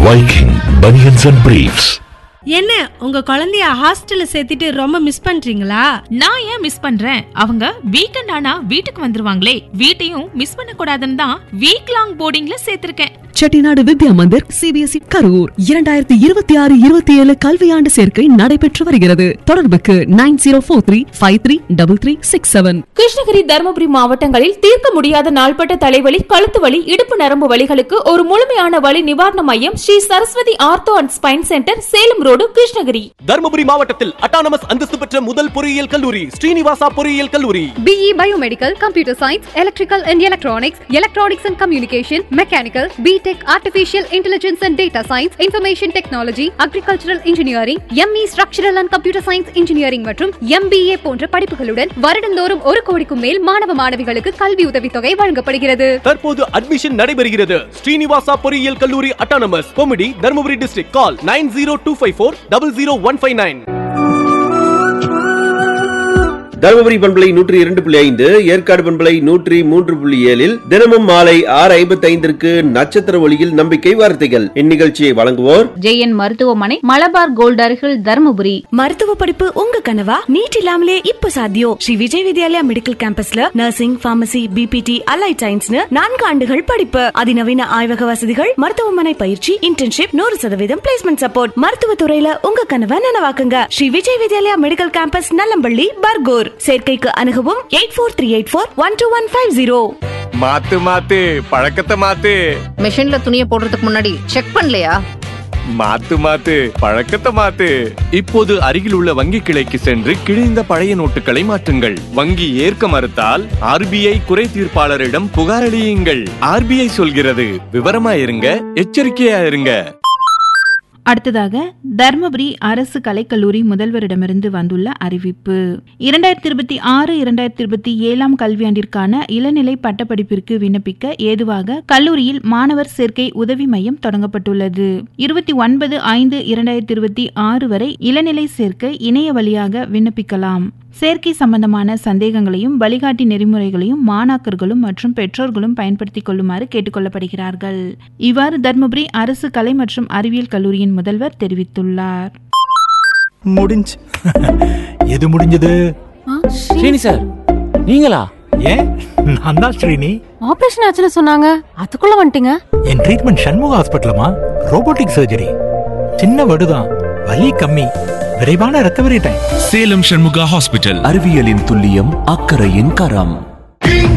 Viking Bunions and Briefs. என்ன உங்க குழந்தைய ஹாஸ்டல்ல சேர்த்துட்டு ரொம்ப மிஸ் பண்றீங்களா நான் ஏன் மிஸ் பண்றேன் அவங்க வீக்கெண்ட் ஆனா வீட்டுக்கு வந்துருவாங்களே வீட்டையும் மிஸ் பண்ண கூடாதுன்னு தான் வீக் லாங் போர்டிங்ல சேர்த்திருக்கேன் செட்டிநாடு வித்யா மந்திர் சிபிஎஸ்இ கரூர் இரண்டாயிரத்தி இருபத்தி ஆறு இருபத்தி ஏழு கல்வியாண்டு சேர்க்கை நடைபெற்று வருகிறது தொடர்புக்கு nine zero four three five three double three six seven Krishnagiri Dharmapuri மாவட்டங்களில் தீர்க்க முடியாத நாள்பட்ட தலைவலி கழுத்து வலி இடுப்பு நரம்பு வலிகளுக்கு ஒரு முழுமையான வலி நிவாரண மையம் Sri Saraswathi ortho and spine centre Salem road Krishnagiri Dharmapuri மாவட்டத்தில் அட்டானமஸ் அந்தஸ்து பெற்ற முதல் பொறியியல் கல்லூரி ஸ்ரீனிவாசா பொறியியல் கல்லூரி BE Biomedical, Computer Science, Electrical and Electronics, Electronics and Communication, Mechanical, BTech, Artificial Intelligence and Data Science, Information Technology, Agricultural Engineering, ME Structural and Computer Science Engineering மற்றும் MBA போன்ற படிப்புகளுடன் வருடந்தோறும் ஒரு கோடிக்கும் மேல் மாணவ மாணவிகளுக்கு கல்வி உதவித்தொகை வழங்கப்படுகிறது தற்போது அட்மிஷன் நடைபெறுகிறது ஸ்ரீனிவாசா பொறியியல் கல்லூரி autonomous committee Dharmapuri district call nine zero two five four double zero one five nine Dharmapuri பண்பலை நூற்றி இரண்டு புள்ளி ஐந்து ஏற்காடு பண்பலை நூற்றி மூன்று புள்ளி ஏழில் தினமும் மாலை ஆறு ஐம்பத்தி ஐந்திற்கு நட்சத்திர ஒளியில் நம்பிக்கை வார்த்தைகள் இந்நிகழ்ச்சியை வழங்குவோர் ஜெயன் மருத்துவமனை மலபார் கோல்ட் அருகில் தருமபுரி மருத்துவ படிப்பு உங்க கனவா நீட் இல்லாமலே இப்ப சாத்தியம் ஸ்ரீ விஜய் வித்யாலயா மெடிக்கல் கேம்பஸ்ல நர்சிங் பார்மசி பிபிடி அலைட் சயின்ஸ்னு நான்கு ஆண்டுகள் படிப்பு அதிநவீன ஆய்வக வசதிகள் மருத்துவமனை பயிற்சி இன்டர்ன்ஷிப் நூறு சதவீதம் பிளேஸ்மெண்ட் சப்போர்ட் மருத்துவ துறையில உங்க கனவை நனவாக்குங்க ஸ்ரீ விஜய் வித்யாலயா மெடிக்கல் கேம்பஸ் நல்லம்பள்ளி பர்கூர் சேர்க்கைக்கு அணுகவும் eight four three eight four one two one five zero மாத்து மாத்து பழக்கத்தை மாத்து மிஷின்ல துணியை போடுறதுக்கு முன்னாடி செக் பண்ணலையா மாத்து மாத்து பழக்கத்தை மாத்து இப்போது அருகில் உள்ள வங்கி கிளைக்கு சென்று கிழிந்த பழைய நோட்டுகளை மாற்றுங்கள் வங்கி ஏற்க மறுத்தால் ஆர்பிஐ குறை தீர்ப்பாளரிடம் புகாரளியுங்கள் ஆர்பிஐ சொல்கிறது விவரமா இருங்க எச்சரிக்கையா இருங்க அடுத்ததாக தர்மபுரி அரசு கலைக்கல்லூரி முதல்வரிடமிருந்து வந்துள்ள அறிவிப்பு இரண்டாயிரத்தி இருபத்தி ஆறு இரண்டாயிரத்தி இருபத்தி ஏழாம் கல்வியாண்டிற்கான இளநிலை பட்டப்படிப்பிற்கு விண்ணப்பிக்க ஏதுவாக கல்லூரியில் மாணவர் சேர்க்கை உதவி மையம் தொடங்கப்பட்டுள்ளது இருபத்தி ஒன்பது ஐந்து இரண்டாயிரத்தி இருபத்தி ஆறு வரை இளநிலை சேர்க்கை இணைய வழியாக விண்ணப்பிக்கலாம் சேர்க்கை சம்பந்தமான சந்தேகங்களையும் வழிகாட்டி நெறிமுறைகளையும் மாணாக்கர்களும் மற்றும் பெற்றோர்களும் பயன்படுத்திக் கொள்ளுமாறு கேட்டுக்கொள்ளப்படுகிறார்கள் இவ்வாறு தர்மபுரி அரசு கலை மற்றும் அறிவியல் கல்லூரியின் முதல்வர் தெரிவித்துள்ளார் முடிஞ்சு எது முடிஞ்சது ஸ்ரீனி சார் நீங்களா ஏன் நான் தான் ஸ்ரீனி ஆபரேஷன் ஆச்சுன்னு சொன்னாங்க அதுக்குள்ள வந்துட்டீங்க என் ட்ரீட்மெண்ட் சண்முக ஹாஸ்பிட்டலமா ரோபோட்டிக் சர்ஜரி சின்ன வடுதான் வலி கம்மி விரைவான recovery time Salem Shanmuga hospital அறிவியலின் துல்லியம் அக்கறையின் கரம்